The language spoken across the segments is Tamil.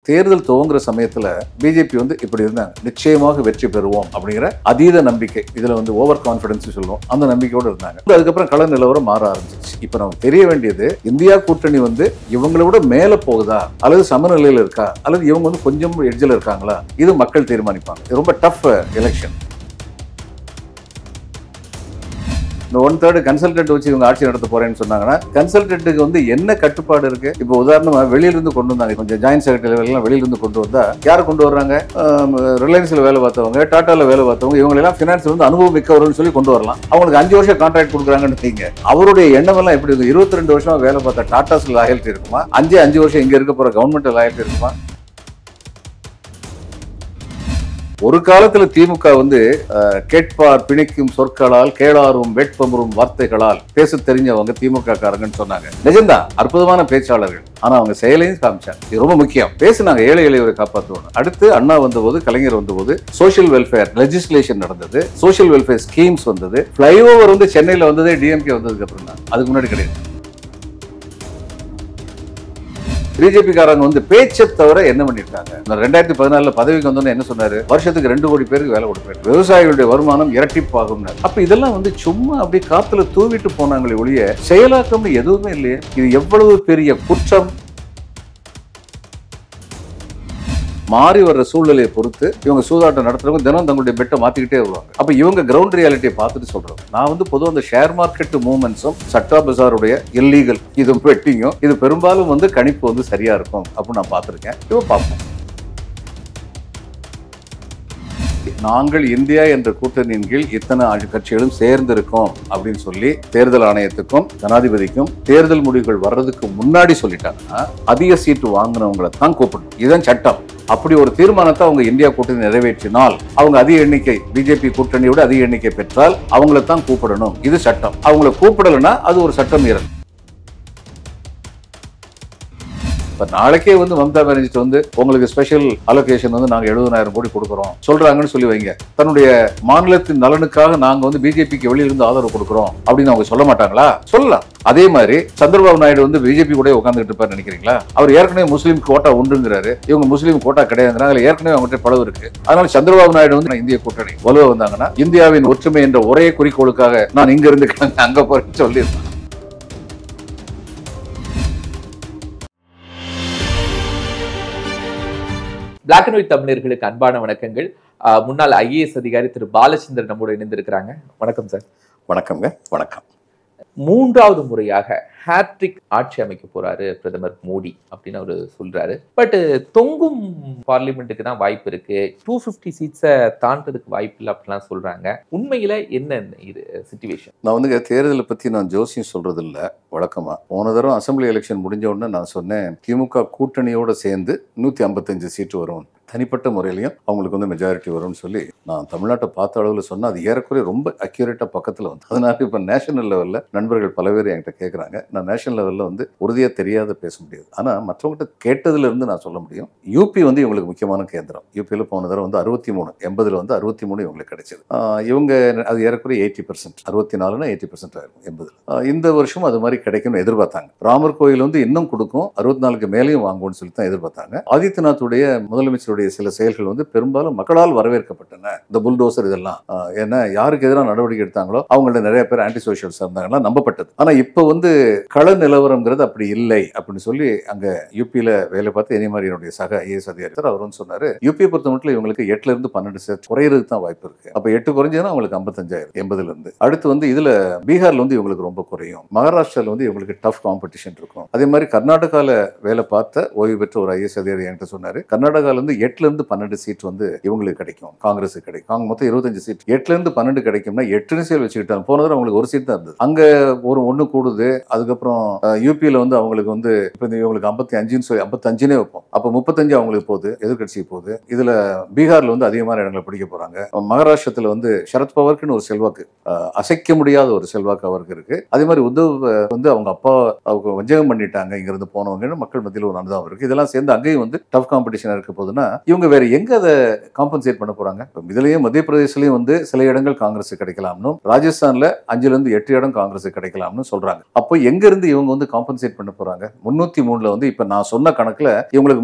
தேர்தல் துவங்குற சமயத்துல பிஜேபி வந்து இப்படி இருந்தாங்க நிச்சயமாக வெற்றி பெறுவோம் அப்படிங்கிற அதீத நம்பிக்கை இதுல வந்து ஓவர் கான்பிடன்ஸ் சொல்லுவோம் அந்த நம்பிக்கையோடு இருந்தாங்க அதுக்கப்புறம் கள நிலவரம் மாற ஆரம்பிச்சிச்சு இப்ப நமக்கு தெரிய வேண்டியது இந்தியா கூட்டணி வந்து இவங்களை விட மேல போகுதா அல்லது சமநிலையில இருக்கா அல்லது இவங்க வந்து கொஞ்சம் எட்ஜில் இருக்காங்களா இது மக்கள் தீர்மானிப்பாங்க இது ரொம்ப டஃப் எலெக்ஷன் இந்த ஒன் தேர்டு கன்சல்டன்ட் வச்சு இவங்க ஆட்சி நடத்த போறேன்னு சொன்னாங்கன்னா கன்சல்டன்ட்டுக்கு வந்து என்ன கட்டுப்பாடு இருக்கு இப்போ உதாரணமா வெளியில இருந்து கொண்டு வந்தாங்க கொஞ்சம் ஜாயின்ட் செக்ரட்டரி எல்லாம் வெளியில இருந்து கொண்டு வந்தா யாரை கொண்டு வர்றாங்க ரிலையன்ஸ்ல வேலை பார்த்தவங்க டாட்டால வேலை பார்த்தவங்க இவங்க எல்லாம் பினான்ஸ் வந்து அனுபவம் மிக்கவர்னு சொல்லி கொண்டு வரலாம் அவங்களுக்கு அஞ்சு வருஷம் கான்ட்ராக்ட் கொடுக்குறாங்கன்னு வைங்க அவருடைய எண்ணம் எல்லாம் எப்படி இருக்கும் இருபத்தி ரெண்டு வருஷமா வேலை பார்த்த டாட்டாஸ் லாயல்ட்டி இருக்குமா அஞ்சு அஞ்சு வருஷம் இங்க இருக்க போற கவர்மெண்ட் லாயல்ட்டி இருக்குமா ஒரு காலத்துல திமுக வந்து அஹ், கேட்பார் பிணிக்கும் சொற்களால் கேளாரும் வேட்பமரும் வார்த்தைகளால் பேச தெரிஞ்சவங்க திமுக காரங்கன்னு சொன்னாங்க நிஜம்தான் அற்புதமான பேச்சாளர்கள் ஆனா அவங்க செயலையும் காமிச்சாங்க இது ரொம்ப முக்கியம் பேசுனாங்க ஏழை எளியவரை காப்பாற்றுவோம் அடுத்து அண்ணா வந்தபோது கலைஞர் வந்தபோது சோஷியல் வெல்ஃபேர் லெஜிஸ்லேஷன் நடந்தது சோஷியல் வெல்ஃபேர் ஸ்கீம்ஸ் வந்தது ஃபிளைஓவர் வந்து சென்னையில வந்ததே டிஎம்கே வந்ததுக்கு அப்புறம் தான் அதுக்கு முன்னாடி கிடையாது பிஜேபி காரங்க வந்து பேச்சை தவிர என்ன பண்ணிருக்காங்க இந்த ரெண்டாயிரத்தி பதினாலுல பதவிக்கு வந்தோன்னு என்ன சொன்னாரு வருஷத்துக்கு ரெண்டு கோடி பேருக்கு வேலை கொடுப்பேன் விவசாயிகளுடைய வருமானம் இரட்டிப்பாகும் அப்ப இதெல்லாம் வந்து சும்மா அப்படியே காத்துல தூவிட்டு போனாங்களே ஒழிய செயலாக்கம்னு எதுவுமே இல்லையே இது எவ்வளவு பெரிய குற்றம் மாறி வர்ற சூழ்நிலையை பொறுத்து இவங்க சூதாட்டம் நடத்துறவங்க தினம் தங்களுடைய பெட்டை மாத்திக்கிட்டே வருவாங்க அப்ப இவங்க கிரவுண்ட் ரியாலிட்டியை பார்த்துட்டு சொல்றாங்க நான் வந்து பொதுவாக அந்த ஷேர் மார்க்கெட் மூவ்மெண்ட்ஸும் சட்டா பசாருடைய இல்லீகல் இது பெட்டிங்கும் இது பெரும்பாலும் வந்து கணிப்பு வந்து சரியா இருக்கும் அப்படின்னு நான் பார்த்திருக்கேன் இப்போ பார்ப்போம் நாங்கள் இந்தியா என்ற கூட்டணியின் கீழ் இத்தனை ஆட்சி கட்சிகளும் சேர்ந்திருக்கோம் அப்படின்னு சொல்லி தேர்தல் ஆணையத்துக்கும் ஜனாதிபதிக்கும் தேர்தல் முடிவுகள் வர்றதுக்கு முன்னாடி சொல்லிட்டாங்கன்னா அதிக சீட்டு வாங்கினவங்களை தான் கூப்பிடணும் இதுதான் சட்டம் அப்படி ஒரு தீர்மானத்தை அவங்க இந்தியா கூட்டணி நிறைவேற்றினால் அவங்க அதிக எண்ணிக்கை பிஜேபி கூட்டணியோட அதிக எண்ணிக்கை பெற்றால் அவங்கள தான் கூப்பிடணும் இது சட்டம் அவங்கள கூப்பிடலைன்னா அது ஒரு சட்டம் மீறல் இப்ப நாளைக்கே வந்து மம்தா பானர்ஜி வந்து உங்களுக்கு ஸ்பெஷல் அலோகேஷன் வந்து நாங்க எழுபதாயிரம் கோடி கொடுக்குறோம் சொல்றாங்கன்னு சொல்லி வைங்க தன்னுடைய மாநிலத்தின் நலனுக்காக நாங்க வந்து பிஜேபிக்கு வெளியிலிருந்து ஆதரவு கொடுக்குறோம் அப்படின்னு அவங்க சொல்ல மாட்டாங்களா சொல்லலாம் அதே மாதிரி சந்திரபாபு நாயுடு வந்து பிஜேபி கூட உட்காந்துட்டு இருப்பாரு நினைக்கிறீங்களா அவர் ஏற்கனவே முஸ்லீம் கோட்டா உண்டுங்கிறாரு இவங்க முஸ்லீம் கோட்டா கிடையாதுங்கிறாங்க அதுல ஏற்கனவே அவங்ககிட்ட பளவு இருக்கு அதனால சந்திரபாபு நாயுடு வந்து இந்திய கூட்டணி வலுவ வந்தாங்கன்னா இந்தியாவின் ஒற்றுமை என்ற ஒரே குறிக்கோளுக்காக நான் இங்க இருந்து கிளம்பி அங்க போறேன்னு சொல்லியிருந்தேன் பிளாக் அண்ட் ஒயிட் தமிழர்களுக்கு அன்பான வணக்கங்கள் ஆஹ் முன்னாள் ஐஏஎஸ் அதிகாரி திரு பாலச்சந்திரன் நம்மோடு இணைந்திருக்கிறாங்க வணக்கம் சார் வணக்கம்ங்க வணக்கம் மூன்றாவது முறையாக ஹேட்ரிக் ஆட்சி அமைக்க போறாரு பிரதமர் மோடி அப்படின்னு அவர் சொல்றாரு பட் தொங்கும் பார்லிமெண்ட்டுக்கு தான் வாய்ப்பு இருக்கு டூ ஃபிஃப்டி சீட்ஸை தாண்டதுக்கு வாய்ப்பு இல்லை அப்படிலாம் சொல்றாங்க உண்மையில என்ன இது சுச்சுவேஷன் நான் வந்து தேர்தலை பத்தி நான் ஜோசியம் சொல்றது இல்ல வழக்கமா போன தடவை அசம்பிளி எலெக்ஷன் முடிஞ்ச உடனே நான் சொன்னேன் திமுக கூட்டணியோட சேர்ந்து நூத்தி ஐம்பத்தஞ்சு சீட்டு வரும் தனிப்பட்ட முறையிலையும் அவங்களுக்கு வந்து மெஜாரிட்டி வரும்னு சொல்லி நான் தமிழ்நாட்டை பார்த்த அளவில் சொன்னால் அது ஏறக்குறைய ரொம்ப அக்யூரேட்டாக பக்கத்தில் வந்து அதனால இப்போ நேஷனல் லெவலில் நண்பர்கள் பல பேர் என்கிட்ட கேட்குறாங்க நான் நேஷனல் லெவலில் வந்து உறுதியாக தெரியாத பேச முடியாது ஆனால் மற்றவங்ககிட்ட கேட்டதுல இருந்து நான் சொல்ல முடியும் யூபி வந்து இவங்களுக்கு முக்கியமான கேந்திரம் யூபியில் போன தடவை வந்து அறுபத்தி மூணு எண்பதுல வந்து அறுபத்தி மூணு இவங்களுக்கு கிடைச்சது ஆஹ் இவங்க அது ஏறக்குறைய எயிட்டி பர்சன்ட் அறுபத்தி நாலுனா எயிட்டி பர்சன்ட் ஆயிருக்கும் எண்பதுல இந்த வருஷம் அது மாதிரி கிடைக்கும்னு எதிர்பார்த்தாங்க ராமர் கோயில் வந்து இன்னும் கொடுக்கும் அறுபத்தி நாலுக்கு மேலேயும் வாங்கும்னு சொல்லி தான் எதிர்பார்த்தாங்க ஆதித்யநாத்துடைய முதலமைச்சருடைய சில செயல்கள் வந்து பெரும்பாலும் மக்களால் வரவேற்கப்பட்டன இந்த புல்டோசர் இதெல்லாம் ஆஹ் ஏன்னா யாருக்கு எதிராக நடவடிக்கை எடுத்தாங்களோ அவங்கள்ட்ட நிறைய பேர் ஆன்டி சோஷியல்ஸ் இருந்தாங்கன்னா நம்பப்பட்டது ஆனா இப்போ வந்து கள நிலவரம்ங்கிறது அப்படி இல்லை அப்படின்னு சொல்லி அங்க யூபியில வேலை பார்த்து இனி மாதிரி என்னுடைய சக ஐஏஎஸ் அதிகாரி அவர் வந்து சொன்னாரு யூபியை பொறுத்த மட்டும் இவங்களுக்கு எட்டுல இருந்து பன்னெண்டு சேர்த்து குறையிறதுக்கு தான் வாய்ப்பு இருக்கு அப்ப எட்டு குறைஞ்சதுன்னா அவங்களுக்கு ஐம்பத்தஞ்சாயிரம் எண்பதுல இருந்து அடுத்து வந்து இதுல பீகார்ல வந்து இவங்களுக்கு ரொம்ப குறையும் மகாராஷ்டிரால வந்து இவங்களுக்கு டஃப் காம்படிஷன் இருக்கும் அதே மாதிரி கர்நாடகால வேலை பார்த்த ஓய்வு பெற்ற ஒரு ஐஎஸ் அதிகாரி என்கிட்ட சொன்னாரு கர்நாடகால இருந்து எட்டுல இருந்து பன்னெண்டு சீட் வந்து இவங்களுக்கு கிடைக்கும் காங்கிரஸுக்கு கிடைக்கும் அவங்க மொத்தம் இருபத்தஞ்சு சீட் எட்டுல இருந்து பன்னெண்டு கிடைக்கும்னா எட்டுன்னு சேல் வச்சுக்கிட்டாங்க போன தடவை அவங்களுக்கு ஒரு சீட் தான் இருந்தது அங்க ஒரு ஒண்ணு கூடுது அதுக்கப்புறம் யூபியில வந்து அவங்களுக்கு வந்து இப்போ இந்த இவங்களுக்கு ஐம்பத்தி அஞ்சுன்னு சொல்லி ஐம்பத்தஞ்சுனே வைப்போம் அப்போ முப்பத்தஞ்சு அவங்களுக்கு போகுது எதிர்கட்சிக்கு போகுது இதுல பீகார்ல வந்து அதிகமான இடங்களை பிடிக்க போறாங்க மகாராஷ்டிரத்துல வந்து சரத்பவாருக்குன்னு ஒரு செல்வாக்கு அஹ், அசைக்க முடியாத ஒரு செல்வாக்கு அவருக்கு இருக்கு அதே மாதிரி உத்தவ் அஹ், வந்து அவங்க அப்பா அவங்க வஞ்சகம் பண்ணிட்டாங்க இங்க இருந்து போனவங்கன்னு மக்கள் மத்தியில் ஒரு அனுதாபம் இருக்கு இதெல்லாம் சேர்ந்து அங்கேயும் வந்து டஃப் காம்படிஷன் இருக்க போதுன்னா இவங்க வேற எங்க அதை காம்பன்சேட் பண்ண போறாங்க இப்ப இதுலயும் மத்திய பிரதேசலயும் வந்து சில இடங்கள் காங்கிரஸ் கிடைக்கலாம்னு ராஜஸ்தான்ல அஞ்சுல இருந்து எட்டு இடம் காங்கிரஸ் கிடைக்கலாம்னு சொல்றாங்க அப்போ எங்க இருந்து இவங்க வந்து காம்பன்சேட் பண்ண போறாங்க முன்னூத்தி மூணுல வந்து இப்ப நான் சொன்ன கணக்குல இவங்களுக்கு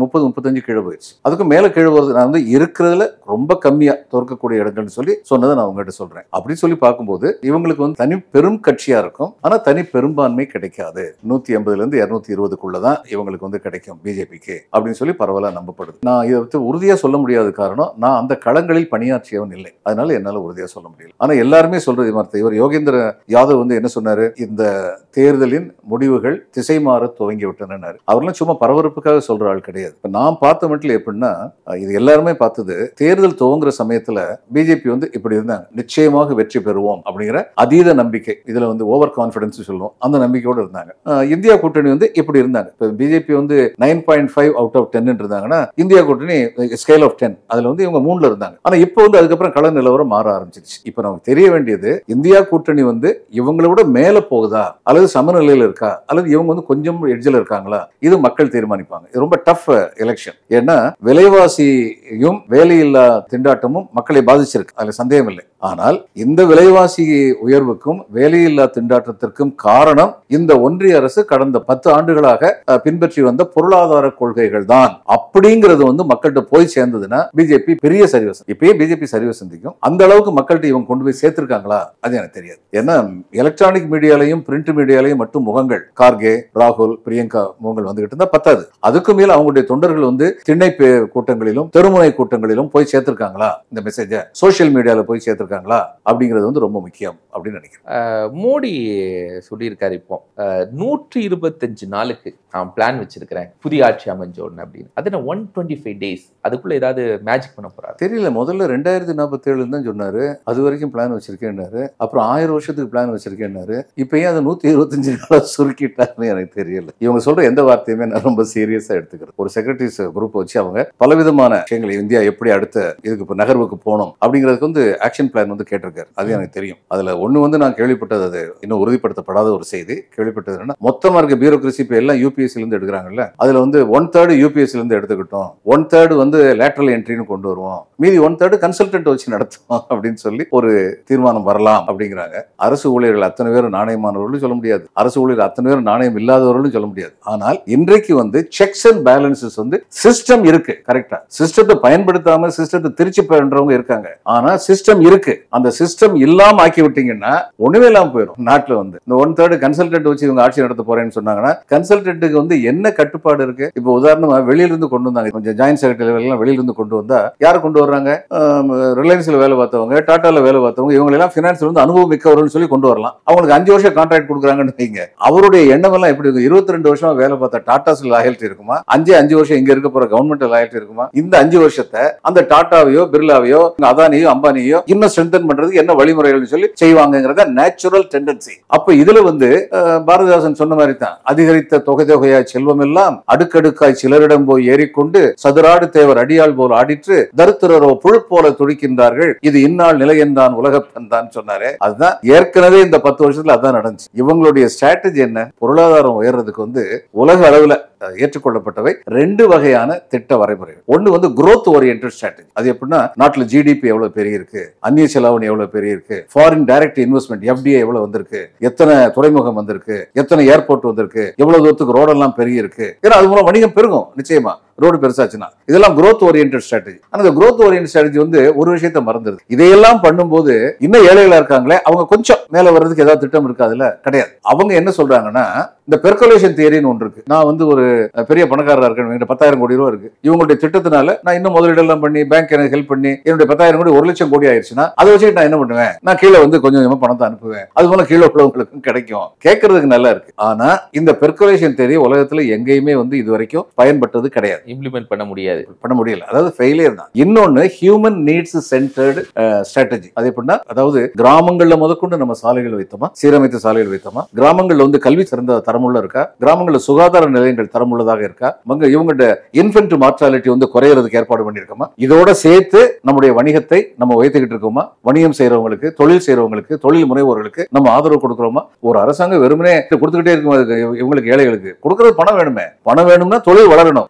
முப்பது முப்பத்தஞ்சு கீழே போயிடுச்சு அதுக்கு மேல கீழே வருது நான் வந்து இருக்கிறதுல ரொம்ப கம்மியா தோற்கக்கூடிய இடங்கள்னு சொல்லி சொன்னதை நான் உங்ககிட்ட சொல்றேன் அப்படி சொல்லி பார்க்கும்போது இவங்களுக்கு வந்து தனி பெரும் கட்சியா இருக்கும் ஆனா தனி பெரும்பான்மை கிடைக்காது நூத்தி எண்பதுல இருந்து இருநூத்தி இருபதுக்குள்ளதான் இவங்களுக்கு வந்து கிடைக்கும் பிஜேபிக்கு அப்படின்னு சொல்லி பரவலா நம்பப்படுது நான் இதை பத்தி உறுதியா சொல்ல முடியாத காரணம் நான் அந்த களங்களில் பணியாற்றியவன் இல்லை அதனால என்னால உறுதியா சொல்ல முடியல ஆனா எல்லாருமே சொல்றது இது மாதிரி இவர் யோகேந்திர யாதவ் வந்து என்ன சொன்னாரு இந்த தேர்தலின் முடிவுகள் திசை மாற துவங்கி விட்டனர் அவர்லாம் சும்மா பரபரப்புக்காக சொல்ற ஆள் கிடையாது இப்ப நான் பார்த்த மட்டும் எப்படின்னா அஹ் இது எல்லாருமே பார்த்தது தேர்தல் துவங்குற சமயத்துல பிஜேபி வந்து இப்படி இருந்தாங்க நிச்சயமாக வெற்றி பெறுவோம் அப்படிங்கிற அதீத நம்பிக்கை இதுல வந்து ஓவர் கான்பிடன்ஸ் சொல்லுவோம் அந்த நம்பிக்கையோட இருந்தாங்க அஹ் இந்தியா கூட்டணி வந்து இப்படி இருந்தாங்க இப்போ பிஜேபி வந்து nine point five out of ten இருந்தாங்கன்னா இந்தியா கூட்டணி ஸ்கேல் ஆஃப் டென் அதுல வந்து இவங்க மூணுல இருந்தாங்க ஆனா இப்போ வந்து அதுக்கப்புறம் கள நிலவரம் மாற ஆரம்பிச்சிருச்சு இப்போ நமக்கு தெரிய வேண்டியது இந்தியா கூட்டணி வந்து இவங்களை விட மேல போகுதா அல்லது சமநிலையில இருக்கா அல்லது இவங்க வந்து கொஞ்சம் எட்ஜில் இருக்காங்களா இது மக்கள் தீர்மானிப்பாங்க இது ரொம்ப டஃப் எலெக்ஷன் ஏன்னா விலைவாசியும் வேலையில்லா திண்டாட்டமும் மக்களை பாதிச்சிருக்கு அதுல சந்தேகம் இல்லை ஆனால் இந்த விலைவாசி உயர்வுக்கும் வேலையில்லா திண்டாட்டத்திற்கும் காரணம் இந்த ஒன்றிய அரசு கடந்த பத்து ஆண்டுகளாக அஹ், பின்பற்றி வந்த பொருளாதார கொள்கைகள் தான் அப்படிங்கிறது வந்து மக்கள்கிட்ட போய் சேர்ந்ததுன்னா பிஜேபி பெரிய சரிவு சந்தி- இப்பயே பிஜேபி சரிவு சந்திக்கும் அந்த அளவுக்கு மக்கள்கிட்ட இவங்க கொண்டு போய் சேர்த்திருக்காங்களா அது எனக்கு தெரியாது ஏன்னா எலக்ட்ரானிக் மீடியாலையும் பிரிண்ட் மீடியாலையும் மட்டும் முகங்கள் கார்கே ராகுல் பிரியங்கா முகங்கள் வந்துகிட்டு இருந்தா பத்தாது அதுக்கு மேல அவங்களுடைய தொண்டர்கள் வந்து திண்ணை பே- கூட்டங்களிலும் தெருமுனை கூட்டங்களிலும் போய் சேர்த்திருக்காங்களா இந்த மெசேஜை சோஷியல் மீடியால போய் சேர்த்திருக்காங்களா அப்படிங்கிறது வந்து ரொம்ப முக்கியம் அப்படின்னு நினைக்கிறேன் அஹ் மோடி சொல்லியிருக்காரு இப்போ அஹ் நூற்றி இருபத்தஞ்சு நாளுக்கு நான் பிளான் வச்சிருக்கிறேன் புதிய ஆட்சி அமைஞ்சோன்னு அப்படின்னு அது நான் ஒன் டுவெண்ட்டி ஃபைவ் டேஸ் அதுக்குள்ள ஏதாவது மேஜிக் பண்ண போறாரு தெரியல முதல்ல ரெண்டாயிரத்தி நாற்பத்தி ஏழு தான் சொன்னாரு அது வரைக்கும் பிளான் வச்சிருக்கேன்னாரு அப்புறம் ஆயிரம் வருஷத்துக்கு பிளான் வச்சிருக்கேன்னாரு இப்போ ஏன் அதை நூத்தி இருபத்தஞ்சு நாளா சுருக்கிட்டாருன்னு எனக்கு தெரியல இவங்க சொல்ற எந்த வார்த்தையுமே நான் ரொம்ப சீரியஸா எடுத்துக்கிறேன் ஒரு செக்ரட்டரிஸ் குரூப் வச்சு அவங்க பலவிதமான விஷயங்களை இந்தியா எப்படி அடுத்த இதுக்கு இப்போ நகர்வுக்கு போகணும் அப்படிங்கிறதுக்கு வந்து ஆக்ஷன் பிளான் வந்து கேட்டிருக்காரு அது எனக்கு தெரியும் அதுல ஒண்ணு வந்து நான் கேள்விப்பட்டது அது இன்னும் உறுதிப்படுத்தப்படாத ஒரு செய்தி கேள்விப்பட்டது என்னன்னா மொத்தமா இருக்க பியூரோக்ரசி இப்போ எல்லாம் யூபிஎஸ்சில இருந்து எடுக்கிறாங்கல்ல அதுல வந்து ஒன் தேர்டு யூபிஎஸ்சில இருந்து எடுத்துக்கிட்டோம் ஒன் தேர்டு வந்து லேட்டரல் என்ட்ரின்னு கொண்டு வருவோம் மீதி ஒன் தேர்டு கன்சல்டன்ட் வச்சு நடத்துவோம் அப்படின்னு சொல்லி ஒரு தீர்மானம் வரலாம் அப்படிங்கிறாங்க அரசு ஊழியர்கள் அத்தனை பேரும் நாணயமானவர்களும் சொல்ல முடியாது அரசு ஊழியர்கள் அத்தனை பேரும் நாணயம் இல்லாதவர்களும் சொல்ல முடியாது ஆனால் இன்றைக்கு வந்து செக்ஸ் அண்ட் பேலன்சஸ் வந்து சிஸ்டம் இருக்கு கரெக்டா சிஸ்டத்தை பயன்படுத்தாம சிஸ்டத்தை திருச்சி பண்றவங்க இருக்காங்க ஆனா சிஸ்டம் இருக்கு அந்த சிஸ்டம் இல்லாம ஆக்கி விட்டீங்கன்னா ஒண்ணுமே இல்லாம போயிடும் நாட்டுல வந்து இந்த ஒன் தேர்டு கன்சல்டன்ட் வச்சு இவங்க ஆட்சி நடத்த போறேன்னு சொன்னாங்கன்னா கன்சல்டன்ட்டுக்கு வந்து என்ன கட்டுப்பாடு இருக்கு இப்போ உதாரணமா வெளியில இருந்து கொண்டு வந்தாங்க கொஞ்சம் ஜாயின்ட் செக்ரட்டரி எல்லாம் வெளியில இருந்து கொண்டு வந்தா யாரை கொண்டு வர்றாங்க ரிலையன்ஸ்ல வேலை பார்த்தவங்க டாட்டால வேலை பார்த்தவங்க இவங்க எல்லாம் பினான்ஸ்ல வந்து அனுபவம் மிக்கவர்கள் சொல்லி கொண்டு வரலாம் அவங்களுக்கு அஞ்சு வருஷம் கான்ட்ராக்ட் கொடுக்குறாங்கன்னு வைங்க அவருடைய எண்ணம் எல்லாம் எப்படி இருக்கும் இருபத்தி ரெண்டு வருஷமா வேலை பார்த்த டாட்டாஸ்ல லாயல்ட்டி இருக்குமா அஞ்சு அஞ்சு வருஷம் இங்க இருக்க போற கவர்மெண்ட் லாயல்ட்டி இருக்குமா இந்த அஞ்சு வருஷத்தை அந்த டாட்டாவையோ பிர்லாவையோ அதானியோ அம்பானியோ இன்னும் ஸ்ட்ரென்தன் பண்றதுக்கு என்ன வழிமுறைகள்னு சொல்லி செய்வாங்கிறத நேச்சுரல் டெண்டன்சி அப்ப இதுல வந்து அஹ், பாரதிதாசன் சொன்ன மாதிரி தான் அதிகரித்த தொகை தொகையாய் செல்வம் எல்லாம் அடுக்கடுக்காய் சிலரிடம் போய் ஏறிக்கொண்டு சதுராடு தேவர் அடியாள் போல் ஆடிற்று தருத்திரரோ புழு போல துடிக்கின்றார்கள் இது இந்நாள் நிலை என்றான் உலகப்பன் தான் சொன்னாரே அதுதான் ஏற்கனவே இந்த பத்து வருஷத்துல அதான் நடந்துச்சு இவங்களுடைய ஸ்ட்ராட்டஜி என்ன பொருளாதாரம் உயர்றதுக்கு வந்து உலக அளவுல அஹ், ஏற்றுக்கொள்ளப்பட்டவை ரெண்டு வகையான திட்ட வரைமுறைகள் ஒன்னு வந்து growth oriented strategy அது எப்படின்னா நாட்டுல ஜிடிபி எவ்வளவு பெரிய இருக்கு அந்நிய செலாவணி எவ்வளவு பெரிய இருக்கு ஃபாரின் டைரக்ட் இன்வெஸ்ட்மெண்ட் எஃப்டிஐ எவ்வளவு வந்திருக்கு எத்தனை துறைமுகம் வந்திருக்கு எத்தனை ஏர்போர்ட் வந்திருக்கு எவ்வளவு தூரத்துக்கு ரோடெல்லாம் பெரிய இருக்கு ஏன்னா அது மூலம் வணிகம் பெருகும் நிச்சயமா ரோடு பெருசாச்சுன்னா இதெல்லாம் growth oriented strategy ஆனா இந்த growth oriented strategy வந்து ஒரு விஷயத்த மறந்துருது இதையெல்லாம் பண்ணும்போது இன்னும் ஏழைகளா இருக்காங்களே அவங்க கொஞ்சம் மேல வர்றதுக்கு ஏதாவது திட்டம் இருக்காதுல்ல கிடையாது அவங்க என்ன சொல்றாங்கன்னா இந்த பெர்குலேஷன் தியரின்னு ஒன்று இருக்கு நான் வந்து ஒரு அஹ், பெரிய பணக்காரரா இருக்கேன் என்கிட்ட பத்தாயிரம் கோடி ரூபா இருக்கு இவங்களுடைய திட்டத்தினால நான் இன்னும் முதலீடெல்லாம் பண்ணி பேங்க் எனக்கு ஹெல்ப் பண்ணி என்னுடைய பத்தாயிரம் கோடி ஒரு லட்சம் கோடி ஆயிடுச்சுன்னா அதை வச்சுட்டு நான் என்ன பண்ணுவேன் நான் கீழே வந்து கொஞ்சம் கொஞ்சமா பணத்தை அனுப்புவேன் அது போல கீழே உள்ளவங்களுக்கும் கிடைக்கும் கேட்கறதுக்கு நல்லா இருக்கு ஆனா இந்த பெர்குலேஷன் தியரி உலகத்துல எங்கேயுமே வந்து இது வரைக்கும் பயன்பட்டது கிடையாது இம்ப்ளிமெண்ட் பண்ண முடியாது பண்ண முடியல அதாவது ஃபெயிலியர் தான் இன்னொன்னு ஹியூமன் நீட்ஸ் சென்டர்டு ஸ்ட்ராட்டஜி அது எப்படின்னா அதாவது கிராமங்கள்ல முதற்கொண்டு நம்ம சாலைகள் வைத்தோமா சீரமைத்த சாலைகள் வைத்தோமா கிராமங்கள்ல வந்து கல்வி சிறந்த தரமுள்ள இருக்கா கிராமங்கள்ல சுகாதார நிலையங்கள் தரமுள்ளதாக இருக்கா இவங்க இவங்கள்ட்ட இன்ஃபென்ட் மார்டாலிட்டி வந்து குறையறதுக்கு ஏற்பாடு பண்ணியிருக்கோமா இதோட சேர்த்து நம்முடைய வணிகத்தை நம்ம உயர்த்திக்கிட்டு இருக்கோமா வணிகம் செய்யறவங்களுக்கு தொழில் செய்யறவங்களுக்கு தொழில் முனைவோர்களுக்கு நம்ம ஆதரவு கொடுக்குறோமா ஒரு அரசாங்கம் வெறுமனே கொடுத்துக்கிட்டே இருக்கும் அதுக்கு இவங்களுக்கு ஏழைகளுக்கு கொடுக்கறது பணம் வேணுமே பணம் வேணும்னா தொழில் வளரணும் அதன் மூலம்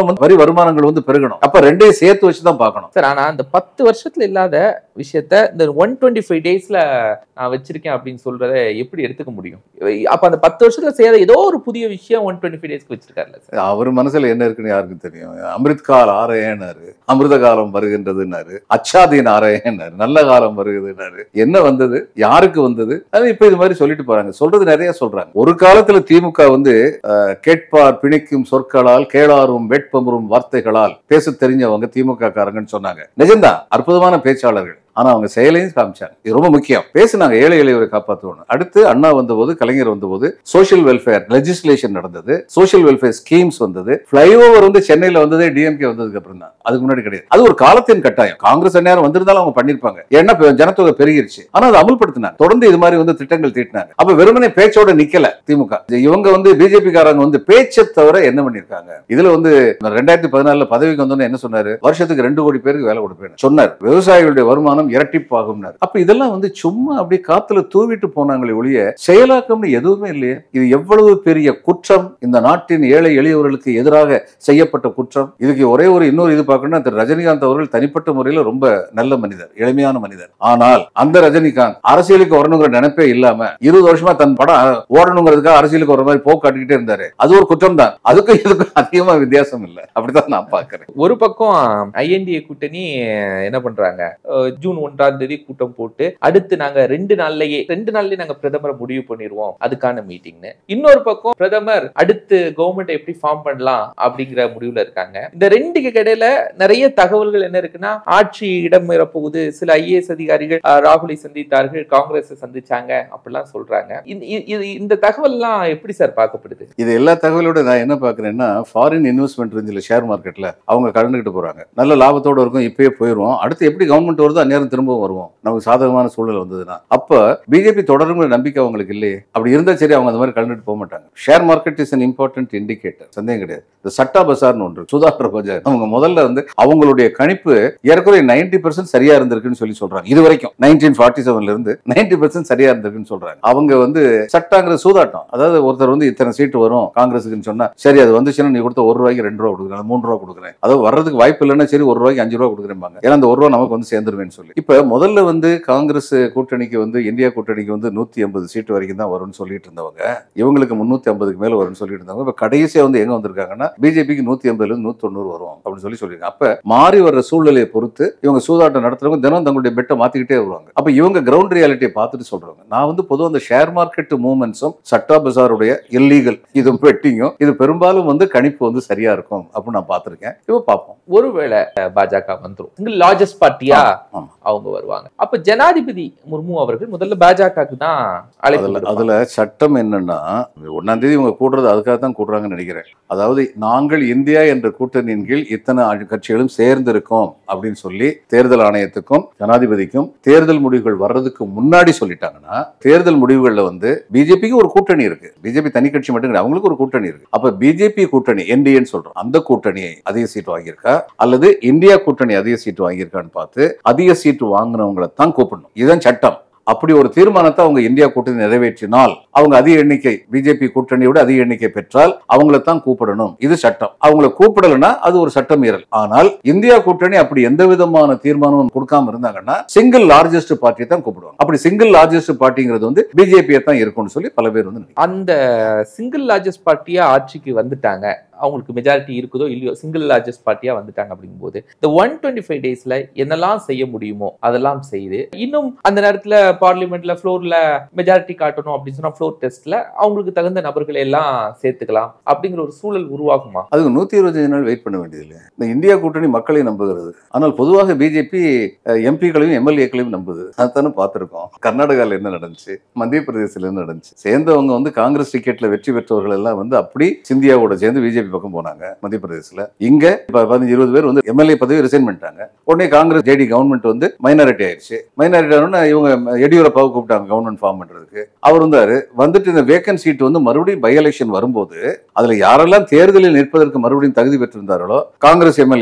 மூலம் வந்து வரி வருமானங்கள் வந்து பெருகணும் அப்ப ரெண்டையும் சேர்த்து வச்சு தான் பார்க்கணும் சார் ஆனா அந்த பத்து வருஷத்துல இல்லாத விஷயத்த இந்த ஒன் டுவெண்ட்டி ஃபைவ் டேஸ்ல நான் வச்சிருக்கேன் அப்படின்னு சொல்றத எப்படி எடுத்துக்க முடியும் அப்ப அந்த பத்து வருஷத்துல செய்யாத ஏதோ ஒரு புதிய விஷயம் ஒன் டுவெண்ட்டி ஃபைவ் டேஸ்க்கு வச்சிருக்காருல்ல சார் அவர் மனசுல என்ன இருக்குன்னு யாருக்கும் தெரியும் அமிர்த் கால் ஆரையனாரு அமிர்த காலம் வருகின்றதுன்னாரு அச்சாதீன் ஆரையனாரு நல்ல காலம் வருகுதுன்னாரு என்ன வந்தது யாருக்கு வந்தது அது இப்ப இது மாதிரி சொல்லிட்டு போறாங்க சொல்றது நிறைய சொல்றாங்க ஒரு காலத்துல திமுக வந்து அஹ், கேட்பார் பிணிக்கும் சொற்களால் கேளாரும் வேட்பமுறும் வார்த்தைகளால் பேச தெரிஞ்சவங்க திமுக காரங்கன்னு சொன்னாங்க நிஜம்தான் அற்புதமான பேச்சாளர்கள் ஆனா அவங்க செயலையும் காமிச்சாங்க இது ரொம்ப முக்கியம் பேசுனாங்க ஏழை எளியவரை காப்பாற்றுவோம் அடுத்து அண்ணா வந்தபோது கலைஞர் வந்தபோது சோஷியல் வெல்ஃபேர் லெஜிஸ்லேஷன் நடந்தது சோஷியல் வெல்ஃபேர் ஸ்கீம்ஸ் வந்தது ஃபிளைஓவர் வந்து சென்னையில வந்ததே டிஎம்கே வந்ததுக்கு அப்புறம் தான் அதுக்கு முன்னாடி கிடையாது அது ஒரு காலத்தின் கட்டாயம் காங்கிரஸ் நேரம் வந்திருந்தாலும் அவங்க பண்ணிருப்பாங்க ஏன்னா இப்ப ஜனத்தொகை பெருகிருச்சு ஆனா அதை அமல்படுத்தினாங்க தொடர்ந்து இது மாதிரி வந்து திட்டங்கள் தீட்டினாங்க அப்ப வெறுமனே பேச்சோட நிக்கல திமுக இவங்க வந்து பிஜேபி காரங்க வந்து பேச்சை தவிர என்ன பண்ணிருக்காங்க இதுல வந்து ரெண்டாயிரத்தி பதினாலுல பதவிக்கு வந்தோன்னு என்ன சொன்னாரு வருஷத்துக்கு ரெண்டு கோடி பேருக்கு வேலை கொடுப்பேன் சொன்னார் விவசாயிகளுடைய வருமானம் இரட்டிப்பாகும்னாரு அப்ப இதெல்லாம் வந்து சும்மா அப்படியே காத்துல தூவிட்டு போனாங்களே ஒழிய செயலாக்கம்னு எதுவுமே இல்லையே இது எவ்வளவு பெரிய குற்றம் இந்த நாட்டின் ஏழை எளியவர்களுக்கு எதிராக செய்யப்பட்ட குற்றம் இதுக்கு ஒரே ஒரு இன்னொரு இது பார்க்கணும்னா திரு ரஜினிகாந்த் அவர்கள் தனிப்பட்ட முறையில ரொம்ப நல்ல மனிதர் எளிமையான மனிதர் ஆனால் அந்த ரஜினிகாந்த் அரசியலுக்கு வரணுங்கிற நினைப்பே இல்லாம இருபது வருஷமா தன் படம் அஹ், ஓடணுங்கிறதுக்காக அரசியலுக்கு ஒரு மாதிரி போக்கு காட்டிக்கிட்டே இருந்தாரு அது ஒரு குற்றம் தான் அதுக்கும் இதுக்கும் அதிகமா வித்தியாசம் இல்லை அப்படிதான் நான் பாக்குறேன் ஒரு பக்கம் ஐஎன்டிஏ கூட்டணி என்ன பண்றாங்க அஹ் ஜூன் ஒன்றாம் தேதி கூட்டம் போட்டு அடுத்து நாங்க ரெண்டு நாள்லயே ரெண்டு நாள்லயே நாங்க பிரதமரை முடிவு பண்ணிடுவோம் அதுக்கான மீட்டிங்னு இன்னொரு பக்கம் பிரதமர் அடுத்து கவர்மெண்ட் எப்படி ஃபார்ம் பண்ணலாம் அப்படிங்கிற முடிவுல இருக்காங்க இந்த ரெண்டுக்கு இடையில நிறைய தகவல்கள் என்ன இருக்குன்னா ஆட்சி இடம் போகுது சில ஐஏஎஸ் அதிகாரிகள் அஹ், ராகுலை சந்தித்தார்கள் காங்கிரஸ் சந்திச்சாங்க அப்படிலாம் சொல்றாங்க இந்த- இ- இது- இந்த தகவல்லாம் எப்படி சார் பார்க்கப்படுது இது எல்லா தகவலோட நான் என்ன பாக்குறேன்னா ஃபாரின் இன்வெஸ்ட்மெண்ட் இருந்துல ஷேர் மார்க்கெட்ல அவங்க கலந்துக்கிட்டு போறாங்க நல்ல லாபத்தோட இருக்கும் இப்பயே போயிடுவோம் அடுத்து எப்படி கவர்மெண்ட் வருதோ அந்நேரம் திரும்பவும் வருவோம் நமக்கு சாதகமான சூழல் வந்ததுன்னா அப்ப பிஜேபி தொடருங்கிற நம்பிக்கை அவங்களுக்கு இல்லையே அப்படி இருந்தா சரி அவங்க அந்த மாதிரி கலந்துட்டு போக மாட்டாங்க share market is an important indicator சந்தேகம் கிடையாது இந்த சட்டா பசார்னு ஒன்று சுதாகர் பஜார் அவங்க முதல்ல வந்து அவங்களுடைய கணிப்பு ஏறக்குறைய நைன்டி பர்சன்ட் சரியா இருந்திருக்குன்னு சொல்லி சொல்றாங்க இது வரைக்கும் நைன்டீன் ஃபார்ட்டி செவன்ல இருந்து நைன்டி பர்சன்ட் சரியா இருந்திருக்குன்னு சொல்றாங்க அவங்க வந்து சட்டாங்கிற சூதாட்டம் அதாவது ஒருத்தர் வந்து இத்தனை சீட்டு வரும் காங்கிரஸுக்குன்னு சொன்னா சரி அது வந்துச்சுன்னா நீ கொடுத்த ஒரு ரூபாய்க்கு ரெண்டு ரூபா கொடுக்குறேன் மூணு ரூபா கொடுக்குறேன் அதாவது வர்றதுக்கு வாய்ப்பு இல்லைன்னா சரி ஒரு ரூபாய்க்கு அஞ்சு ரூபா கொடுக்குறேன் ஏன்னா அந்த ஒரு ரூபா நமக்கு வந்து சேர்ந்துருவேன்னு சொல்லி இப்ப முதல்ல வந்து காங்கிரஸ் கூட்டணிக்கு வந்து இந்தியா கூட்டணிக்கு வந்து நூத்தி ஐம்பது சீட்டு வரைக்கும் தான் வரும்னு சொல்லிட்டு இருந்தவங்க இவங்களுக்கு முன்னூத்தி ஐம்பதுக்கு மேல வரும்னு சொல்லிட்டு இருந்தவங்க இப்ப கடைசியா வந்து எங்க வந்திருக்காங்கன்னா பிஜேபிக்கு நூத்தி ஐம்பதுல இருந்து நூத்தி தொண்ணூறு வரும் அப்படின்னு சொல்லி சொல்லியிருக்காங்க அப்ப மாறி வர்ற சூழ்நிலையை பொறுத்து இவங்க சூதாட்டம் நடத்துறவங்க தினம் தங்களுடைய பெட்டை மாத்திக்கிட்டே வருவாங்க அப்ப இவங்க கிரவுண்ட் ரியாலிட்டியை பார்த்துட்டு சொல்றாங்க நான் வந்து பொதுவாக அந்த ஷேர் மார்க்கெட் மூவ்மெண்ட்ஸும் சட்டா பசாருடைய இல்லீகல் இதுவும் பெட்டிங்கும் இது பெரும்பாலும் வந்து கணிப்பு வந்து சரியா இருக்கும் அப்படின்னு நான் பார்த்திருக்கேன் இப்போ பார்ப்போம் ஒருவேளை அஹ், பாஜக வந்துரும் சிங்கிள் லார்ஜஸ்ட் பார்ட்டியா ஆமா. அவங்க வருவாங்க அப்ப ஜனாதிபதி முர்மு அவர்கள் முதல்ல பாஜகவுக்கு தான் அழைப்பு அதுல விடுப்பாங்க. அதுல சட்டம் என்னன்னா ஒன்னாம் தேதி இவங்க கூடுறது அதுக்காக தான் கூடுறாங்கன்னு நினைக்கிறேன் அதாவது நாங்கள் இந்தியா என்ற கூட்டணியின் கீழ் இத்தனை ஆ- கட்சிகளும் சேர்ந்து இருக்கோம் அப்படின்னு சொல்லி தேர்தல் ஆணையத்துக்கும் ஜனாதிபதிக்கும் தேர்தல் முடிவுகள் வர்றதுக்கு முன்னாடி சொல்லிட்டாங்கன்னா தேர்தல் முடிவுகள்ல வந்து பிஜேபிக்கு ஒரு கூட்டணி இருக்கு பிஜேபி தனி கட்சி மட்டும் கிடையாது அவங்களுக்கு ஒரு கூட்டணி இருக்கு அப்ப பிஜேபி கூட்டணி என்டிஏன்னு சொல்றோம் அந்த கூட்டணியை அதிக சீட் வாங்கியிருக்கா அல்லது இந்தியா கூட்டணி அதிக சீட் வாங்கியிருக்கான்னு பார்த்து அதிக சீட்டு வாங்கினவங்களை தான் கூப்பிடணும் இதுதான் சட்டம் அப்படி ஒரு தீர்மானத்தை அவங்க இந்தியா கூட்டணி நிறைவேற்றினால் அவங்க அதிக எண்ணிக்கை பிஜேபி கூட்டணியோட அதிக எண்ணிக்கை பெற்றால் அவங்கள தான் கூப்பிடணும் இது சட்டம் அவங்கள கூப்பிடலைன்னா அது ஒரு சட்ட மீறல் ஆனால் இந்தியா கூட்டணி அப்படி எந்த விதமான தீர்மானமும் கொடுக்காம இருந்தாங்கன்னா சிங்கிள் லார்ஜஸ்ட் பார்ட்டியை தான் கூப்பிடுவாங்க அப்படி சிங்கிள் லார்ஜஸ்ட் பார்ட்டிங்கிறது வந்து பிஜேபியை தான் இருக்கும்னு சொல்லி பல பேர் வந்து நினைக்கிறாங்க. அந்த சிங்கிள் லார்ஜஸ்ட் பார்ட்டியா ஆட்சிக்கு வந்துட்டாங்க அவங்களுக்கு மெஜாரிட்டி இருக்குதோ இல்லையோ சிங்கிள் லார்ஜஸ்ட் பார்ட்டியா வந்துட்டாங்க அப்படிங்கும்போது இந்த ஒன் டுவெண்ட்டி ஃபைவ் டேஸ்ல என்னெல்லாம் செய்ய முடியுமோ அதெல்லாம் செய்து இன்னும் அந்த நேரத்துல பார்லிமெண்ட்ல ஃப்ளோர்ல மெஜாரிட்டி காட்டணும் அப்படின்னு சொன்னா ஃப்ளோர் டெஸ்ட்ல அவங்களுக்கு தகுந்த நபர்களை எல்லாம் சேர்த்துக்கலாம் அப்படிங்கிற ஒரு சூழல் உருவாகுமா அதுக்கு நூத்தி இருபத்தஞ்சு நாள் வெயிட் பண்ண வேண்டியது இல்லை இந்த இந்தியா கூட்டணி மக்களை நம்புகிறது ஆனால் பொதுவாக பிஜேபி எம்பிக்களையும் எம்எல்ஏக்களையும் நம்புது அதுதானே பார்த்துருக்கோம் கர்நாடகாவில் என்ன நடந்துச்சு மத்திய பிரதேசத்தில் என்ன நடந்துச்சு சேர்ந்தவங்க வந்து காங்கிரஸ் டிக்கெட்ல வெற்றி பெற்றவர்கள் எல்லாம் வந்து அப்படி சிந்தியாவோட சேர்ந்து பிஜேபி பக்கம் போனாங்க மத்திய பிரதேசத்துல இங்க இப்ப பதினஞ்சு இருபது பேர் வந்து எம்எல்ஏ பதவி ரிசைன் பண்ணிட்டாங்க உடனே காங்கிரஸ் ஜேடி கவர்மெண்ட் வந்து மைனாரிட்டி ஆயிடுச்சு மைனாரிட்டி ஆனோன்னா இவங்க எடியூரப்பாவை கூப்பிட்டாங்க கவர்மெண்ட் ஃபார்ம் பண்றதுக்கு அவர் வந்தாரு வந்துட்டு இந்த வேக்கன் சீட் வந்து மறுபடியும் பை எலெக்ஷன் வரும்போது அதுல யாரெல்லாம் தேர்தலில் நிற்பதற்கு மறுபடியும் தகுதி பெற்றிருந்தார்களோ காங்கிரஸ் எம்எல்ஏக்கள்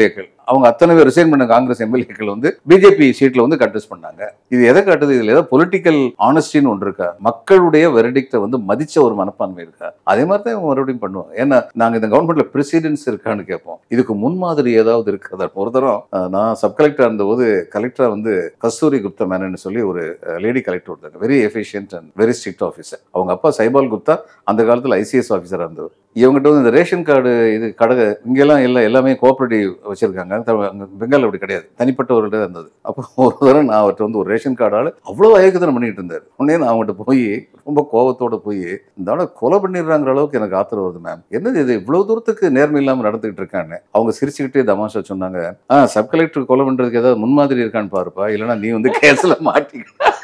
அவங்க அத்தனை பேர் ரிசைன் பண்ண காங்கிரஸ் எம்எல்ஏக்கள் வந்து பிஜேபி சீட்ல வந்து கண்டெஸ்ட் பண்ணாங்க இது எதை காட்டுது இதுல ஏதோ பொலிட்டிக்கல் ஆனஸ்டின்னு ஒன்று இருக்கா மக்களுடைய வெரடிக்டை வந்து மதிச்ச ஒரு மனப்பான்மை இருக்கா அதே மாதிரி தான் இவங்க மறுபடியும் பண்ணுவாங்க ஏன்னா நாங்க இந்த கவர்மெண்ட்ல பிரசிடென்ஸ் இருக்கான்னு கேட்போம் இதுக்கு முன்மாதிரி ஏதாவது இருக்குதா ஒரு தரம் அஹ், நான் சப் கலெக்டர் இருந்தபோது கலெக்டரா வந்து கஸ்தூரி குப்தா மேனன் சொல்லி ஒரு லேடி கலெக்டர் இருந்தாங்க very efficient and very strict officer அவங்க அப்பா சைபால் குப்தா அந்த காலத்தில் ஐசிஎஸ் ஆஃபீஸராக இருந்தவர் இவங்ககிட்ட வந்து இந்த ரேஷன் கார்டு இது கடை இங்கெல்லாம் எல்லாம் எல்லாமே கோஆபரேட்டிவ் வச்சிருக்காங்க த- அங்க பெங்கால் அப்படி கிடையாது தனிப்பட்டவர்கள்ட்ட தான் இருந்தது அப்போ ஒரு தடவை நான் அவர்கிட்ட வந்து ஒரு ரேஷன் கார்டு ஆள் அவ்வளோ அயக்கத்தனம் பண்ணிட்டு இருந்தார் உடனே நான் அவங்ககிட்ட போய் ரொம்ப கோவத்தோட போய் இந்த ஆளை கொலை பண்ணிடுறாங்கிற அளவுக்கு எனக்கு ஆத்திரம் வருது மேம் என்னது இது இவ்வளவு தூரத்துக்கு நேர்மை இல்லாமல் நடந்துகிட்டு இருக்கான்னு அவங்க சிரிச்சுக்கிட்டே தமாஷா சொன்னாங்க ஆ சப் கலெக்டர் கொலை பண்றதுக்கு ஏதாவது முன்மாதிரி இருக்கான்னு பாருப்பா இல்லைன்னா நீ வந்து கேஸ்ல மாட்டிக்க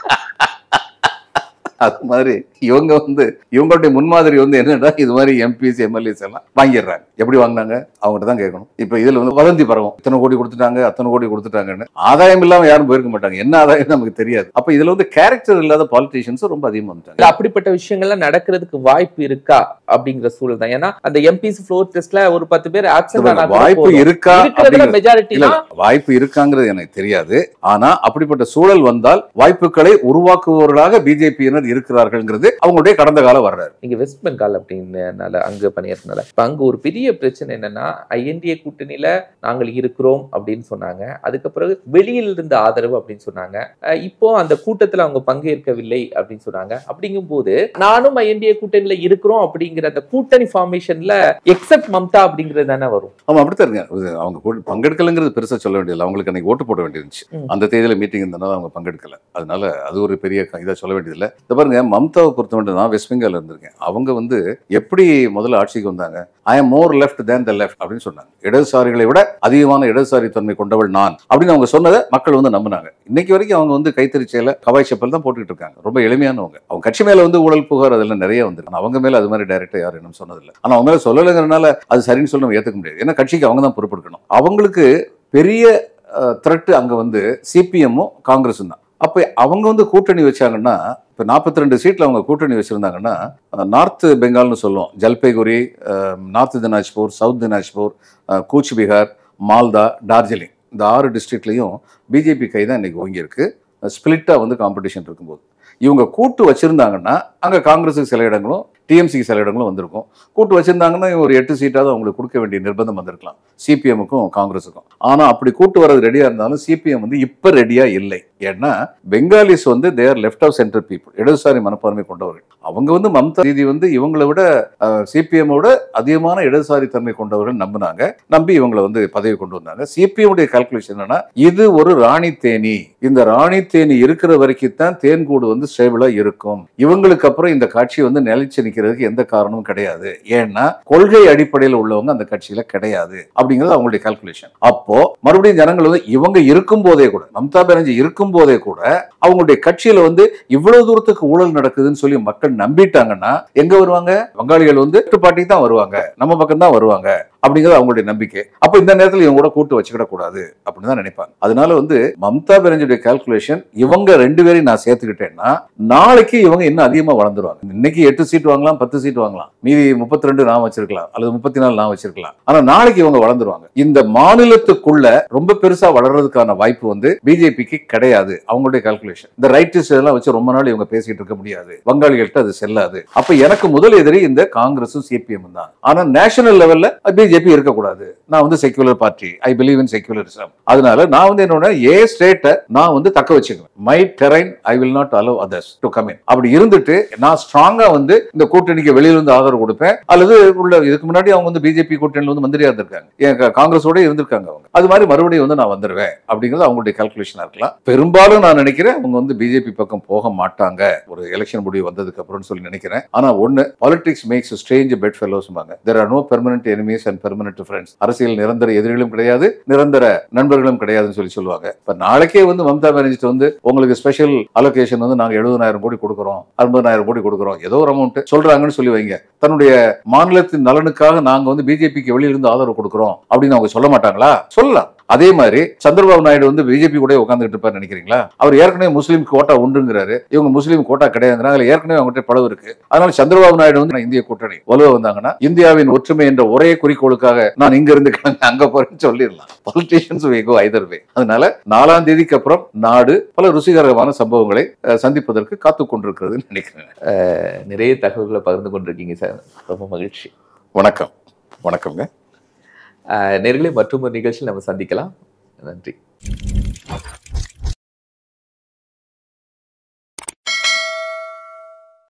அது மாதிரி இவங்க வந்து இவங்களுடைய முன்மாதிரி வந்து என்னன்னா இது மாதிரி எம்பிஸ் எம்எல்ஏஸ் எல்லாம் வாங்கிடுறாங்க எப்படி வாங்கினாங்க அவங்ககிட்ட தான் கேட்கணும் இப்போ இதுல வந்து வதந்தி பரவும் இத்தனை கோடி கொடுத்துட்டாங்க அத்தனை கோடி கொடுத்துட்டாங்கன்னு ஆதாயம் இல்லாம யாரும் போயிருக்க மாட்டாங்க என்ன ஆதாயம் நமக்கு தெரியாது அப்ப இதுல வந்து கேரக்டர் இல்லாத பாலிட்டிஷியன்ஸ் ரொம்ப அதிகமா வந்துட்டாங்க இல்ல அப்படிப்பட்ட விஷயங்கள்லாம் நடக்கிறதுக்கு வாய்ப்பு இருக்கா அப்படிங்கிற சூழல் தான் ஏன்னா அந்த எம்பிஸ் ஃப்ளோர் டெஸ்ட்ல ஒரு பத்து பேர் ஆப்சென்ட் ஆனா கூட வாய்ப்பு போதும். இருக்கா இருக்கிறதுல அப்படிங்கிறது- மெஜாரிட்டி இல்ல வாய்ப்பு இருக்காங்கிறது எனக்கு தெரியாது ஆனா அப்படிப்பட்ட சூழல் வந்தால் வாய்ப்புகளை உருவாக்குபவர்களாக பிஜேபியினர் இருக்கிறார்கள்ங்கிறது அவங்களுடைய கடந்த கால வர்றாரு நீங்க வெஸ்ட் பெங்கால் அப்படின்னால அங்க பணியாற்றினால இப்ப அங்க ஒரு பெரிய பிரச்சனை என்னன்னா ஐஎன்டிஏ கூட்டணியில நாங்கள் இருக்கிறோம் அப்படின்னு சொன்னாங்க அதுக்கு பிறகு வெளியில் இருந்த ஆதரவு அப்படின்னு சொன்னாங்க அஹ் இப்போ அந்த கூட்டத்துல அவங்க பங்கேற்கவில்லை அப்படின்னு சொன்னாங்க அப்படிங்கும்போது நானும் ஐஎன்டிஏ கூட்டணியில இருக்கிறோம் அப்படிங்கிற அந்த கூட்டணி ஃபார்மேஷன்ல எக்ஸப்ட் மம்தா அப்படிங்கிறது தானே வரும் ஆமா அப்படித்தான் இருங்க இது அவங்க கூட பங்கெடுக்கலைங்கிறது பெருசா சொல்ல வேண்டியதில்லை அவங்களுக்கு அன்னைக்கு ஓட்டு போட வேண்டியிருந்துச்சு ம். அந்த தேதியில மீட்டிங் இருந்தனால அவங்க பங்கெடுக்கல அதனால அது ஒரு பெரிய க- இதா சொல்ல வேண்டியதில்லை இந்த பாருங்க மம்தாவை பொறுத்த மட்டும் நான் வெஸ்ட் பெங்கால் இருந்திருக்கேன் அவங்க வந்து எப்படி முதல்ல ஆட்சிக்கு வந்தாங்க I am more left than the left அப்படின்னு சொன்னாங்க இடதுசாரிகளை விட அதிகமான இடதுசாரி தன்மை கொண்டவள் நான் அப்படின்னு அவங்க சொன்னதை மக்கள் வந்து நம்பினாங்க இன்னைக்கு வரைக்கும் அவங்க வந்து கைத்தறிச்சையில கவாய் செப்பல் தான் போட்டுக்கிட்டு இருக்காங்க ரொம்ப எளிமையானவங்க அவங்க கட்சி மேல வந்து ஊழல் புகார் அதெல்லாம் நிறைய வந்திருக்கு ஆனா அவங்க மேல அது மாதிரி டைரக்டா யாரும் இன்னும் சொன்னதில்லை ஆனா அவங்க மேல சொல்லலைங்கிறனால அது சரின்னு சொல்ல நம்ம ஏத்துக்க முடியாது ஏன்னா கட்சிக்கு அவங்க தான் பொறுப்பெடுக்கணும் அவங்களுக்கு பெரிய த்ரெட் அங்க வந்து சிபிஎம்மும் காங்கிரஸும் தான் அப்ப அவங்க வந்து கூட்டணி வச்சாங்கன்னா இப்போ நாற்பத்தி ரெண்டு சீட்டில் அவங்க கூட்டணி வச்சுருந்தாங்கன்னா நார்த் பெங்கால்னு சொல்லுவோம் ஜல்பைகுரி அஹ், நார்த் தினாஜ்பூர் சவுத் தினாஜ்பூர் அஹ், கூச் பீகார் மால்தா டார்ஜிலிங் இந்த ஆறு டிஸ்ட்ரிக்ட்லையும் பிஜேபி கை தான் இன்னைக்கு ஓங்கியிருக்கு ஸ்பிளிட்டாக வந்து காம்படிஷன் இருக்கும்போது இவங்க கூட்டு வச்சிருந்தாங்கன்னா அங்கே காங்கிரஸுக்கு சில இடங்களும் டிஎம்சிக்கு சில இடங்களும் வந்திருக்கும் கூட்டு வச்சிருந்தாங்கன்னா ஒரு எட்டு சீட்டாவது அவங்களுக்கு கொடுக்க வேண்டிய நிர்பந்தம் வந்திருக்கலாம் சிபிஎம்முக்கும் காங்கிரஸுக்கும் ஆனால் அப்படி கூட்டு வர்றது ரெடியாக இருந்தாலும் சிபிஎம் வந்து இப்போ ரெடியாக இல்லை ஏன்னா பெங்காலிஸ் வந்து they're left of centre people இடதுசாரி மனப்பான்மை கொண்டவர்கள் அவங்க வந்து மம்தா தீதி வந்து இவங்களை விட சிபிஎம் விட அதிகமான இடதுசாரி தன்மை கொண்டவர்கள் நம்பினாங்க நம்பி இவங்களை வந்து பதவி கொண்டு வந்தாங்க சிபிஎம் உடைய கால்குலேஷன் என்னன்னா இது ஒரு ராணி தேனி இந்த ராணி தேனி இருக்கிற வரைக்கும் தான் தேன்கூடு வந்து ஸ்டேபிளா இருக்கும் இவங்களுக்கு அப்புறம் இந்த கட்சி வந்து நிலைச்சு நிக்கிறதுக்கு எந்த காரணமும் கிடையாது ஏன்னா கொள்கை அடிப்படையில் உள்ளவங்க அந்த கட்சியில கிடையாது அப்படிங்கிறது அவங்களுடைய கால்குலேஷன் அப்போ மறுபடியும் ஜனங்கள் வந்து இவங்க இருக்கும் போதே கூட மம்தா பானர்ஜி இருக்கும் போதே கூட அவங்களுடைய கட்சியில வந்து இவ்வளவு தூரத்துக்கு ஊழல் நடக்குதுன்னு சொல்லி மக்கள் நம்பிட்டாங்கன்னா எங்க வருவாங்க வங்காளிகள் வந்து பார்ட்டி தான் வருவாங்க நம்ம பக்கம் தான் வருவாங்க அப்படிங்கிறது அவங்களுடைய நம்பிக்கை அப்ப இந்த நேரத்தில் இவங்க கூட கூட்டு வச்சுக்கிட கூடாது அப்படின்னு தான் நினைப்பாங்க அதனால வந்து மம்தா பானர்ஜியுடைய கால்குலேஷன் இவங்க ரெண்டு பேரையும் நான் சேர்த்துக்கிட்டேன்னா நாளைக்கு இவங்க இன்னும் அதிகமா வளர்ந்துருவாங்க இன்னைக்கு எட்டு சீட் வாங்கலாம் பத்து சீட் வாங்கலாம் மீதி முப்பத்தி ரெண்டு நான் வச்சிருக்கலாம் அல்லது முப்பத்தி நாலு நான் வச்சிருக்கலாம் ஆனா நாளைக்கு இவங்க வளர்ந்துருவாங்க இந்த மாநிலத்துக்குள்ள ரொம்ப பெருசா வளர்றதுக்கான வாய்ப்பு வந்து பிஜேபிக்கு கிடையாது அவங்களுடைய கால்குலேஷன் இந்த ரைட்டிஸ்ட் எல்லாம் வச்சு ரொம்ப நாள் இவங்க பேசிட்டு இருக்க முடியாது வங்காளிகள்கிட்ட அது செல்லாது அப்ப எனக்கு முதல் எதிரி இந்த காங்கிரஸும் சிபிஎம் தான் ஆனா நேஷனல் லெவல்ல பிஜேபி இருக்கக்கூடாது நான் வந்து secular party I believe in secularism அதனால நான் வந்து என்னோட ஏ ஸ்டேட்டை நான் வந்து தக்க வச்சுக்குவேன் my terrain I will not allow others to come in அப்படி இருந்துட்டு நான் ஸ்ட்ராங்கா வந்து இந்த கூட்டணிக்கு வெளியில இருந்து ஆதரவு கொடுப்பேன் அல்லது உள்ள இதுக்கு முன்னாடி அவங்க வந்து பிஜேபி கூட்டணியில் வந்து மந்திரியா இருந்திருக்காங்க என் க- காங்கிரஸோட இருந்திருக்காங்க அவங்க அது மாதிரி மறுபடியும் வந்து நான் வந்துருவேன் அப்படிங்கிறது அவங்களுடைய கால்குலேஷனா இருக்கலாம் பெரும்பாலும் நான் நினைக்கிறேன் அவங்க வந்து பிஜேபி பக்கம் போக மாட்டாங்க ஒரு எலெக்ஷன் முடிவு வந்ததுக்கு அப்புறம்னு சொல்லி நினைக்கிறேன் ஆனா ஒண்ணு பாலிடிக்ஸ் மேக்ஸ் ஸ்ட்ரேஞ்ச் பெட் ஃபெலோஸ்பாங்க there are no permanent enemies and permanent friends அரசியல் நிரந்தர எதிரிகளும் கிடையாது நிரந்தர நண்பர்களும் கிடையாதுன்னு சொல்லி சொல்லுவாங்க இப்ப நாளைக்கே வந்து மம்தா பானர்ஜி வந்து உங்களுக்கு ஸ்பெஷல் அலோகேஷன் வந்து நாங்க எழுபதாயிரம் கோடி கொடுக்குறோம் அறுபதாயிரம் கோடி கொடுக்குறோம் ஏதோ ஒரு அமௌண்ட் சொல்றாங்கன்னு சொல்லி வைங்க தன்னுடைய மாநிலத்தின் நலனுக்காக நாங்க வந்து பிஜேபிக்கு வெளியிலிருந்து ஆதரவு கொடுக்குறோம் அப்படின்னு அவங்க சொல்ல மாட்டாங்களா சொல்லலாம் அதே மாதிரி சந்திரபாபு நாயுடு வந்து பிஜேபி கூட உட்காந்துட்டு இருப்பாரு நினைக்கிறீங்களா அவர் ஏற்கனவே முஸ்லீம் கோட்டா உண்டுங்கிறாரு இவங்க முஸ்லீம் கோட்டா கிடையாதுங்கிறாங்க அதுல ஏற்கனவே அவங்ககிட்ட பளவு இருக்கு அதனால சந்திரபாபு நாயுடு வந்து நான் இந்திய கூட்டணி வலுவ வந்தாங்கன்னா இந்தியாவின் ஒற்றுமை என்ற ஒரே குறிக்கோளுக்காக நான் இங்க இருந்து கிளம்பி அங்க போறேன்னு சொல்லிடலாம் பொலிட்டீஷியன்ஸ் வேகோ ஐதர் வே அதனால நாலாம் தேதிக்கு அப்புறம் நாடு பல ருசிகரமான சம்பவங்களை அஹ், சந்திப்பதற்கு காத்து கொண்டிருக்கிறதுன்னு நினைக்கிறேன் நிறைய தகவல்களை பகிர்ந்து கொண்டிருக்கீங்க சார் ரொம்ப மகிழ்ச்சி வணக்கம் வணக்கம்ங்க நேர்களே மற்றும் ஒரு நிகழ்ச்சியில் நம்ம சந்திக்கலாம் நன்றி